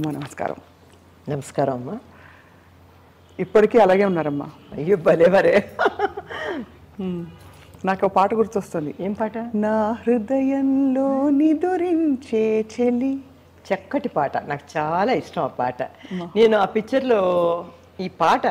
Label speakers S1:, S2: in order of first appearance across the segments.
S1: అమ్మ నమస్కారం
S2: నమస్కారం అమ్మా
S1: ఇప్పటికీ అలాగే ఉన్నారమ్మా
S2: అయ్యో భలేవరే
S1: మ్మ్. నాకు ఒక పాట గుర్తొస్తుంది
S2: ఏం పాట
S1: నా హృదయంలో నిదురించే చెలి
S2: చక్కటి పాట నాకు చాలా ఇష్టం ఆ పాట నేను ఆ పిక్చర్లో ఈ పాట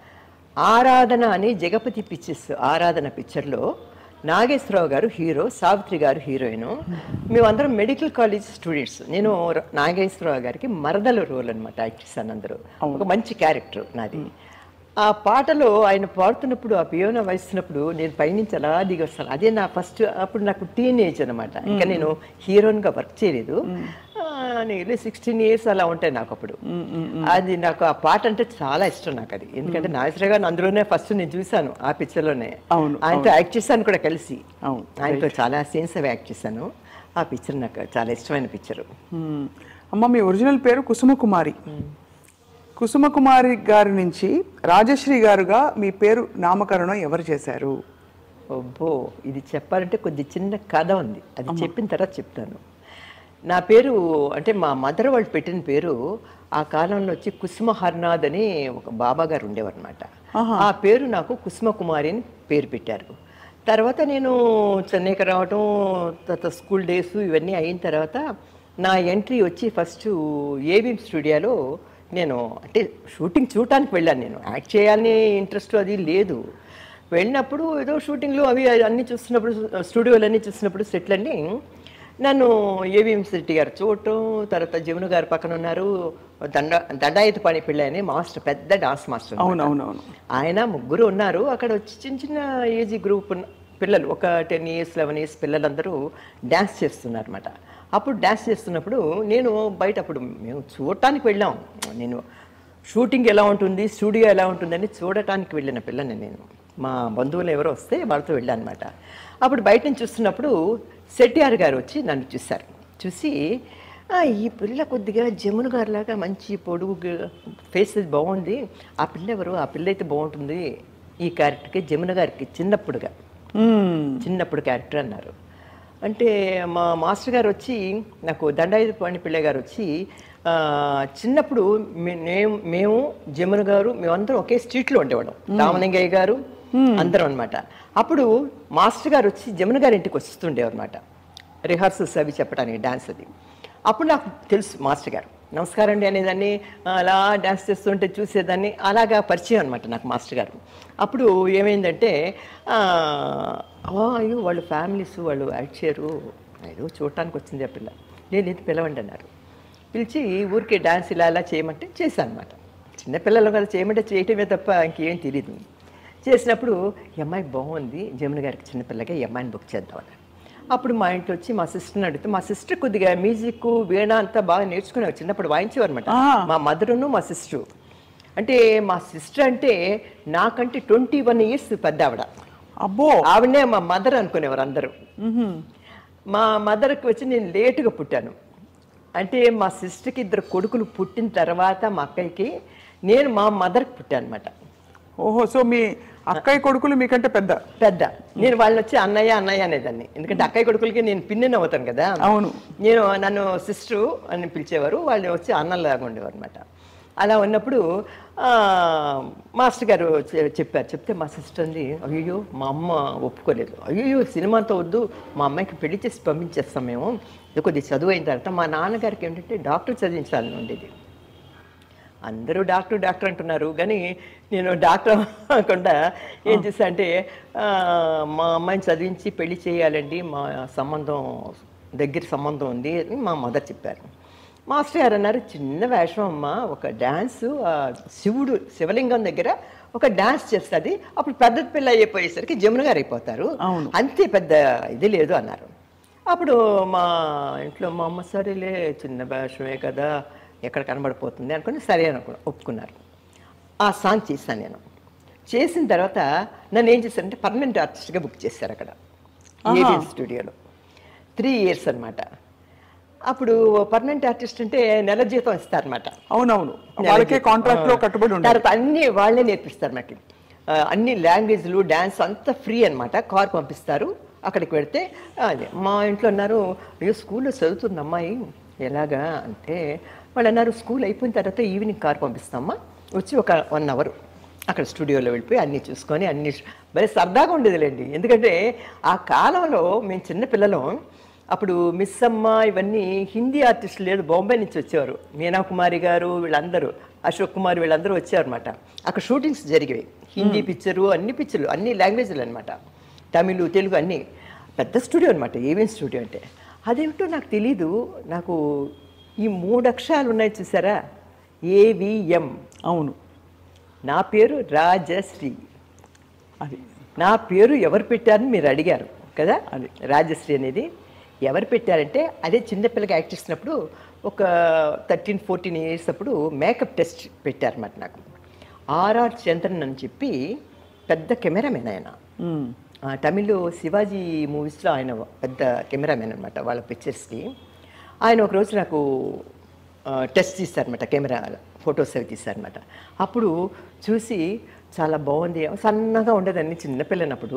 S2: ఆరాధన అని జగపతి పిక్చర్స్ ఆరాధన పిక్చర్లో నాగేశ్వరరావు గారు హీరో సావిత్రి గారు హీరోయిన్ మేమందరం మెడికల్ కాలేజ్ స్టూడెంట్స్ నేను ర- నాగేశ్వరరావు గారికి మరదల రోల్ అనమాట యాక్ట్ చేశాను అందరూ ఒక మంచి క్యారెక్టర్ నాది ఆ పాటలో ఆయన పాడుతున్నప్పుడు ఆ పియోన వహిస్తున్నప్పుడు నేను పైనుంచి అలా దిగి వస్తాను అదే నా ఫస్ట్ అప్పుడు నాకు టీనేజ్ అనమాట ఇంకా నేను హీరోయిన్గా వర్క్ చేయలేదు నేను సిక్స్టీన్ ఇయర్స్ అలా ఉంటాయి నాకు అప్పుడు అది నాకు ఆ పాట అంటే చాలా ఇష్టం నాకు అది ఎందుకంటే నాగేశ్వర గారిని అందులోనే ఫస్ట్ నేను చూశాను ఆ పిక్చర్లోనే
S1: అవును,
S2: ఆయనతో యాక్ట్ చేశాను కూడా కలిసి
S1: అవును,
S2: ఆయనతో చాలా సీన్స్ అవి యాక్ట్ చేశాను ఆ పిక్చర్ నాకు చాలా ఇష్టమైన పిక్చర్
S1: మ్మ్. అమ్మ మీ ఒరిజినల్ పేరు కుసుమ కుమారి కుసుమ కుమారి గారి నుంచి రాజశ్రీ గారుగా మీ పేరు నామకరణం ఎవరు చేశారు
S2: అబ్బో ఇది చెప్పాలంటే కొద్ది చిన్న కథ ఉంది అది చెప్పిన తర్వాత చెప్తాను నా పేరు అంటే మా మదర్ వాళ్ళు పెట్టిన పేరు ఆ కాలంలో వచ్చి కుసుమ హర్నాథ్ అని ఒక బాబా గారు ఉండేవారు అనమాట ఆ పేరు నాకు కుసుమ కుమారి అని పేరు పెట్టారు తర్వాత నేను చెన్నైకి రావటం తర్వాత స్కూల్ డేస్ ఇవన్నీ అయిన తర్వాత నా ఎంట్రీ వచ్చి ఫస్ట్ ఏబిఎం స్టూడియోలో నేను అంటే షూటింగ్ చూడటానికి వెళ్ళాను నేను యాక్ట్ చేయాలని ఇంట్రెస్ట్ అది లేదు వెళ్ళినప్పుడు ఏదో షూటింగ్లు అవి అన్నీ చూస్తున్నప్పుడు స్టూడియోలు అన్నీ చూస్తున్నప్పుడు సెట్లన్నీ నన్ను ఏవిఎం శెట్టి గారు చూడటం తర్వాత జమున గారు పక్కన ఉన్నారు దండ దండాయుధ పని పిల్ల అని మాస్టర్ పెద్ద డాన్స్ మాస్టర్ అన్నమాట.
S1: అవునవునవును
S2: ఆయన ముగ్గురు ఉన్నారు అక్కడ వచ్చి చిన్న చిన్న ఏజ్ గ్రూప్ ఉన్న పిల్లలు ఒక టెన్ ఇయర్స్ లెవెన్ ఇయర్స్ పిల్లలందరూ డ్యాన్స్ చేస్తున్నారు అనమాట అప్పుడు డ్యాన్స్ చేస్తున్నప్పుడు నేను బయట అప్పుడు మేము చూడటానికి వెళ్ళాం నేను షూటింగ్ ఎలా ఉంటుంది స్టూడియో ఎలా ఉంటుందని చూడటానికి వెళ్ళిన పిల్లని నేను మా బంధువులు ఎవరో వస్తే వాళ్ళతో వెళ్ళాను అనమాట అప్పుడు బయట నుంచి చూస్తున్నప్పుడు సెట్టిఆర్ గారు వచ్చి నన్ను చూశారు చూసి "ఆ, ఈ పిల్ల కొద్దిగా జమున గారిలాగా మంచి పొడుగు ఫేస్ బాగుంది ఆ పిల్ల ఎవరు ఆ పిల్ల అయితే బాగుంటుంది ఈ క్యారెక్టర్కి జమున గారికి చిన్నప్పుడుగా
S1: మ్మ్.
S2: చిన్నప్పుడు క్యారెక్టర్ అన్నారు అంటే మా మాస్టర్ గారు వచ్చి నాకు దండాయుధ పాణి పిల్ల గారు వచ్చి ఆ, చిన్నప్పుడు మే- నేను మేము జమున గారు మేమందరం ఒకే స్ట్రీట్లో ఉండేవాళ్ళం రామలింగయ్య గారు అందరం అనమాట అప్పుడు మాస్టర్ గారు వచ్చి జమున గారి ఇంటికి వస్తుండేవారు అనమాట రిహార్సల్స్ అవి చెప్పడానికి డాన్స్ అది అప్పుడు నాకు తెలుసు మాస్టర్ గారు నమస్కారం అండి అనేదాన్ని అలా డ్యాన్స్ చేస్తుంటే చూసేదాన్ని అలాగా పరిచయం అనమాట నాకు మాస్టర్ గారు అప్పుడు ఏమైందంటే ఆ, "ఆ, అయ్యో వాళ్ళు ఫ్యామిలీస్ వాళ్ళు యాక్ట్ చేయరు ఏదో చూడటానికి వచ్చింది ఆ పిల్ల నేను ఇది పిలవండి అన్నారు పిలిచి ఊరికే డ్యాన్స్ ఇలా ఇలా చేయమంటే చేశాను అనమాట చిన్నపిల్లలు కదా చేయమంటే చేయటమే తప్ప ఇంకేం తెలియదు చేసినప్పుడు ఈ అమ్మాయి బాగుంది జమున గారికి చిన్నపిల్లగా ఈ అమ్మాయిని బుక్ చేద్దామని అప్పుడు మా ఇంట్లో వచ్చి మా సిస్టర్ని అడిగితే మా సిస్టర్ కొద్దిగా మ్యూజిక్ వీణ అంతా బాగా నేర్చుకునేవారు చిన్నప్పుడు వాయించేవారు అనమాట మా మదరును మా సిస్టరు అంటే మా సిస్టర్ అంటే నాకంటే ట్వంటీ వన్ ఇయర్స్ పెద్ద ఆవిడ
S1: అబ్బో
S2: ఆవిడనే మా మదర్ అనుకునేవారు అందరూ మా మదర్కి వచ్చి నేను లేటుగా పుట్టాను అంటే మా సిస్టర్కి ఇద్దరు కొడుకులు పుట్టిన తర్వాత మా అక్కయ్యకి నేను మా మదర్కి పుట్టాను అనమాట
S1: ఓహో సో మీ అక్కయ్య కొడుకులు మీకంటే పెద్ద
S2: పెద్ద నేను వాళ్ళని వచ్చి అన్నయ్య అన్నయ్య అనేదాన్ని ఎందుకంటే అక్కయ్య కొడుకులకి నేను పిన్నెన్ అవుతాను కదా
S1: అవును.
S2: నేను నన్ను సిస్టరు అని పిలిచేవారు వాళ్ళు వచ్చి అన్నలాగా ఉండేవారు అనమాట అలా ఉన్నప్పుడు ఆ, మాస్టర్ గారు చె- చెప్పారు చెప్తే మా సిస్టర్ అంది అయ్యో మా అమ్మ ఒప్పుకోలేదు అయ్యో సినిమాతో వద్దు మా అమ్మాయికి పెళ్లి చేసి పంపించేస్తాం మేము ఇది కొద్దిగా చదువు అయిన తర్వాత మా నాన్నగారికి ఏంటంటే డాక్టర్ చదివించాలని ఉండేది అందరూ డాక్టర్ డాక్టర్ అంటున్నారు కానీ నేను డాక్టర్ అవ్వకుండా ఏం చేశా అంటే ఆ, మా అమ్మాయిని చదివించి పెళ్లి చేయాలండి మా సంబంధం దగ్గర సంబంధం ఉంది అని మా మదర్ చెప్పారు మాస్టర్ గారు అన్నారు చిన్న వేషం అమ్మ ఒక డ్యాన్స్ శివుడు శివలింగం దగ్గర ఒక డ్యాన్స్ చేస్తుంది అప్పుడు పెద్ద పిల్ల అయిపోయేసరికి జమున గారు అయిపోతారు
S1: అవును.
S2: అంతే పెద్ద ఇది లేదు అన్నారు అప్పుడు మా ఇంట్లో మా అమ్మ సరేలే చిన్న వేషమే కదా ఎక్కడ కనబడిపోతుంది అనుకుని సరే అనుకు ఒప్పుకున్నారు ఆ సాంగ్ చేశాను నేను చేసిన తర్వాత నన్ను ఏం చేశారంటే పర్మనెంట్ ఆర్టిస్ట్గా బుక్ చేశారు అక్కడ ఏబిఎన్ స్టూడియోలో త్రీ ఇయర్స్ అన్నమాట అప్పుడు పర్మనెంట్ ఆర్టిస్ట్ అంటే నెల జీతం ఇస్తారన్నమాట
S1: అవునవును వాళ్ళకే కాంట్రాక్ట్ లో కట్టుబడి ఉండాలి
S2: తర్వాత అన్ని వాళ్ళే నేర్పిస్తారు నాకు ఆ, అన్ని లాంగ్వేజ్లు డ్యాన్స్ అంతా ఫ్రీ అన్నమాట కార్ పంపిస్తారు అక్కడికి వెళ్తే అదే మా ఇంట్లో అన్నారు అయ్యో స్కూల్లో చదువుతుంది అమ్మాయి ఎలాగా అంటే వాళ్ళు అన్నారు స్కూల్ అయిపోయిన తర్వాత ఈవినింగ్ కార్ పంపిస్తామా వచ్చి ఒక వన్ అవర్ అక్కడ స్టూడియోలో వెళ్ళిపోయి అన్నీ చూసుకొని అన్ని భలే సరదాగా ఉండేదిలేండి ఎందుకంటే ఆ కాలంలో మేము చిన్న పిల్లలం అప్పుడు మిస్ అమ్మ ఇవన్నీ హిందీ ఆర్టిస్టులు లేదు బాంబే నుంచి వచ్చేవారు మీనా కుమారి గారు వీళ్ళందరూ అశోక్ కుమార్ వీళ్ళందరూ వచ్చారన్నమాట అక్కడ షూటింగ్స్ జరిగేవి హిందీ పిక్చరు అన్ని పిక్చర్లు అన్ని లాంగ్వేజ్లు అనమాట తమిళ్ తెలుగు అన్నీ పెద్ద స్టూడియో అనమాట ఏవిఎం స్టూడియో అంటే అదేమిటో నాకు తెలీదు నాకు ఈ మూడు అక్షరాలు ఉన్నాయి చూసారా ఏవిఎం
S1: అవును
S2: నా పేరు రాజశ్రీ
S1: అది
S2: నా పేరు ఎవరు పెట్టారని మీరు అడిగారు కదా
S1: అది.
S2: రాజశ్రీ అనేది ఎవరు పెట్టారంటే అదే చిన్నపిల్లగా యాక్ట్ చేసినప్పుడు ఒక థర్టీన్ ఫోర్టీన్ ఇయర్స్ అప్పుడు మేకప్ టెస్ట్ పెట్టారన్నమాట నాకు ఆర్ఆర్ చంద్రన్ అని చెప్పి పెద్ద కెమెరామెన్ ఆయన
S1: మ్మ్.
S2: ఆ, తమిళ్ శివాజీ మూవీస్లో ఆయన పెద్ద కెమెరామెన్ అనమాట వాళ్ళ పిక్చర్స్కి ఆయన ఒకరోజు నాకు ఆ, టెస్ట్ తీస్తారనమాట కెమెరా ఫొటోస్ అవి తీస్తారనమాట అప్పుడు చూసి చాలా బాగుంది సన్నగా ఉండేదాన్ని చిన్నపిల్లనప్పుడు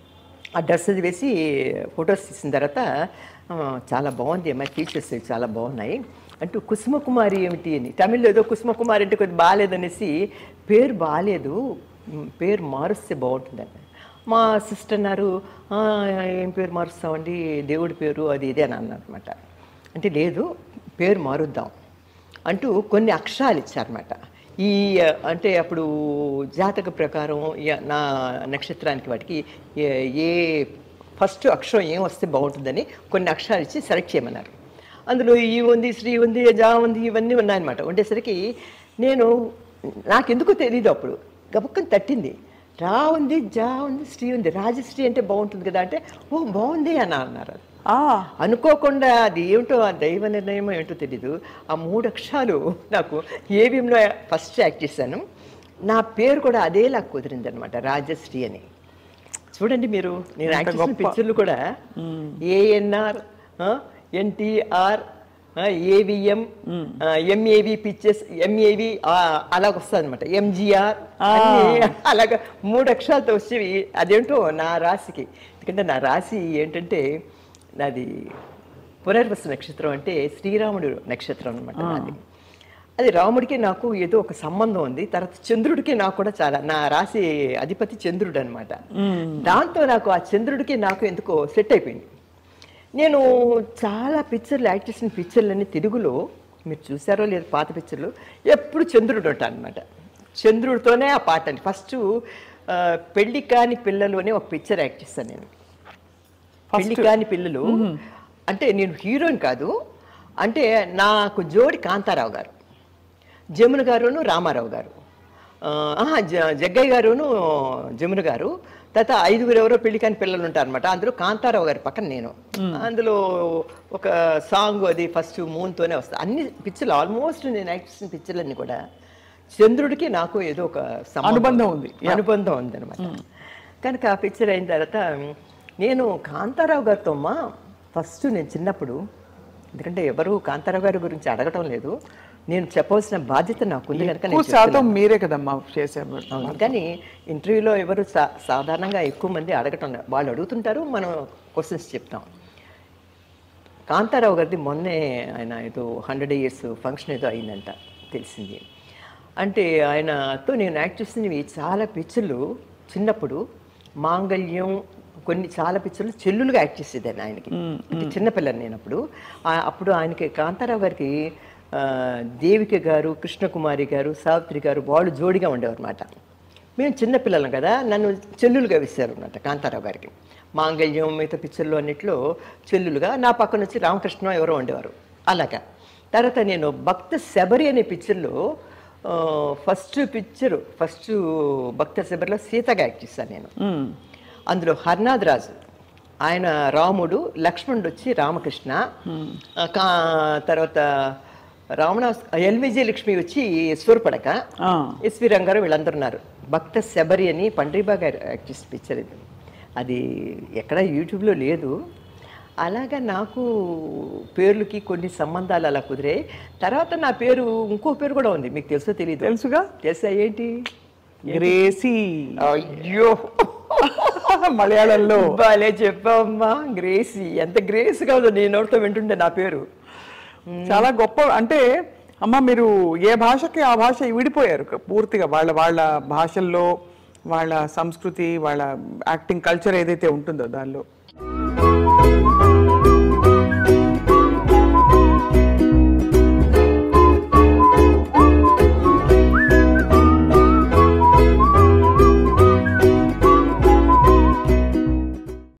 S2: ఆ డ్రెస్ అది వేసి ఫొటోస్ తీసిన తర్వాత ఆ, చాలా బాగుంది అమ్మాయి ఫీచర్స్ చాలా బాగున్నాయి అంటూ కుసుమ కుమారి ఏమిటి అని తమిళ్లో ఏదో కుసుమ కుమారి అంటే కొద్ది బాగాలేదనేసి పేరు బాగాలేదు మ్, పేరు మారుస్తే బాగుంటుందని మా సిస్టర్ అన్నారు "ఆ, ఏం పేరు మారుస్తామండి దేవుడి పేరు అది ఇదే అని అన్నారు అనమాట అంటే లేదు పేరు మారుద్దాం అంటూ కొన్ని అక్షరాలు ఇచ్చారన్నమాట ఈ ఆ, అంటే అప్పుడు జాతక ప్రకారం ఈ- నా నక్షత్రానికి వాటికి ఏ- ఏ ఫస్ట్ అక్షరం ఏం వస్తే బాగుంటుందని కొన్ని అక్షరాలు ఇచ్చి సెలెక్ట్ చేయమన్నారు అందులో ఈ ఉంది శ్రీ ఉంది జా ఉంది ఇవన్నీ ఉన్నాయన్నమాట ఉండేసరికి నేను నాకెందుకో తెలియదు అప్పుడు గబక్కని తట్టింది రా ఉంది జా ఉంది శ్రీ ఉంది రాజశ్రీ అంటే బాగుంటుంది కదా అంటే ఓ బాగుంది అని అన్నారు
S1: ఆ,
S2: అనుకోకుండా అది ఏమిటో ఆ దైవ నిర్ణయం ఏంటో తెలీదు ఆ మూడు అక్షరాలు నాకు ఏవిఎంలో ఫస్ట్ యాక్ట్ చేశాను నా పేరు కూడా అదేలా కుదిరింది అనమాట రాజశ్రీ అని చూడండి మీరు నేను యాక్ట్ చేసిన పిక్చర్లు కూడా ఏఎన్ఆర్ ఎన్టీఆర్ ఏవిఎం ఎంఏవి పిక్చర్స్ ఎంఏవి అలాగ వస్తుంది అనమాట ఎంజిఆర్ అలాగ మూడు అక్షరాలతో వచ్చేవి అదేంటో నా రాశికి ఎందుకంటే నా రాశి ఏంటంటే నాది పునర్వసు నక్షత్రం అంటే శ్రీరాముడు నక్షత్రం అనమాట నాది అది రాముడికి నాకు ఏదో ఒక సంబంధం ఉంది తర్వాత చంద్రుడికి నాకు కూడా చాలా నా రాశి అధిపతి చంద్రుడు అనమాట దాంతో నాకు ఆ చంద్రుడికి నాకు ఎందుకో సెట్ అయిపోయింది నేను చాలా పిక్చర్లు యాక్ట్ చేసిన పిక్చర్లన్నీ తెలుగులో మీరు చూసారో లేదు పాత పిక్చర్లు ఎప్పుడు చంద్రుడు ఉంటాను అనమాట చంద్రుడితోనే ఆ పాట అండి ఫస్ట్ పెళ్లి కాని పిల్లలు అనే ఒక పిక్చర్ యాక్ట్ చేస్తాను నేను పెళ్లి కాని పిల్లలు అంటే నేను హీరోయిన్ కాదు అంటే నాకు జోడి కాంతారావు గారు జమున గారును రామారావు గారు ఆ, ఆహా, జ- జగ్గయ్య గారును జమున గారు తర్వాత ఐదుగురు ఎవరో పెళ్లి కాని పిల్లలు ఉంటారనమాట అందులో కాంతారావు గారి పక్కన నేను అందులో ఒక సాంగ్ అది ఫస్ట్ మూన్తోనే వస్తుంది అన్ని పిక్చర్లు ఆల్మోస్ట్ నేను యాక్ట్ చేసిన పిక్చర్లన్నీ కూడా చంద్రుడికి నాకు ఏదో ఒక సంబంధం
S1: అనుబంధం ఉంది.
S2: అనుబంధం ఉంది అనమాట కనుక ఆ పిక్చర్ అయిన తర్వాత నేను కాంతారావు గారితో అమ్మా ఫస్ట్ నేను చిన్నప్పుడు ఎందుకంటే ఎవరు కాంతారావు గారి గురించి అడగటం లేదు నేను చెప్పవలసిన బాధ్యత నాకు ఉంది కనుక
S1: ఎక్కువ
S2: నేను
S1: శాతం మీరే కదమ్మా చేసారు
S2: అవును కానీ ఇంటర్వ్యూలో ఎవరు సా- సాధారణంగా ఎక్కువ మంది అడగటం లేదు. వాళ్ళు అడుగుతుంటారు మనం క్వశ్చన్స్ చెప్తాం కాంతారావు గారిది మొన్నే ఆయన ఏదో హండ్రెడ్ ఇయర్స్ ఫంక్షన్ ఏదో అయిందంట తెలిసింది అంటే ఆయనతో నేను యాక్ట్ చేసినవి చాలా పిక్చర్లు చిన్నప్పుడు మాంగళ్యం కొన్ని చాలా పిక్చర్లు చెల్లులుగా యాక్ట్ చేసేదాన్ని ఆయనకి అంటే చిన్నపిల్లని నేను అప్పుడు ఆ- అప్పుడు ఆయనకి కాంతారావు గారికి ఆ, దేవిక గారు కృష్ణకుమారి గారు సావిత్రి గారు వాళ్ళు జోడిగా ఉండేవారు అనమాట మేము చిన్నపిల్లలం కదా నన్ను చెల్లులుగా వేశారు అనమాట కాంతారావు గారికి మాంగళ్యం మిగతా పిక్చర్లు అన్నిట్లో చెల్లులుగా నా పక్కన వచ్చి రామకృష్ణ ఎవరో ఉండేవారు అలాగా తర్వాత నేను భక్త శబరి అనే పిక్చర్లో ఆ, ఫస్ట్ పిక్చర్ ఫస్ట్ భక్త శబరిలో సీతగా యాక్ట్ చేశాను నేను అందులో హర్నాథ్ రాజు ఆయన రాముడు లక్ష్మణుడు వచ్చి రామకృష్ణ ఆ, కా- తర్వాత రావణ ఎల్విజే లక్ష్మి వచ్చి సూర్పడక
S1: ఆ.
S2: ఎస్వి రంగారావు వీళ్ళందరూ ఉన్నారు భక్త శబరి అని పండ్రీబా గారు యాక్ట్ చేసిన పిక్చర్ ఇది అది ఎక్కడ యూట్యూబ్లో లేదు అలాగా నాకు పేర్లకి కొన్ని సంబంధాలు అలా కుదిరాయి తర్వాత నా పేరు ఇంకో పేరు కూడా ఉంది మీకు తెలుసో తెలియదు
S1: తెలుసుగా
S2: తెలుసా ఏంటి
S1: గ్రేసీ
S2: అయ్యో
S1: మలయాళంలో
S2: భలే చెప్పావమ్మా గ్రేసీ ఎంత గ్రేస్గా ఉందో నీ నోటితో వింటుండే నా పేరు
S1: చాలా గొప్ప అంటే అమ్మ మీరు ఏ భాషకి ఆ భాష విడిపోయారు క- పూర్తిగా వాళ్ళ వాళ్ళ భాషల్లో వాళ్ళ సంస్కృతి వాళ్ళ యాక్టింగ్ కల్చర్ ఏదైతే ఉంటుందో దానిలో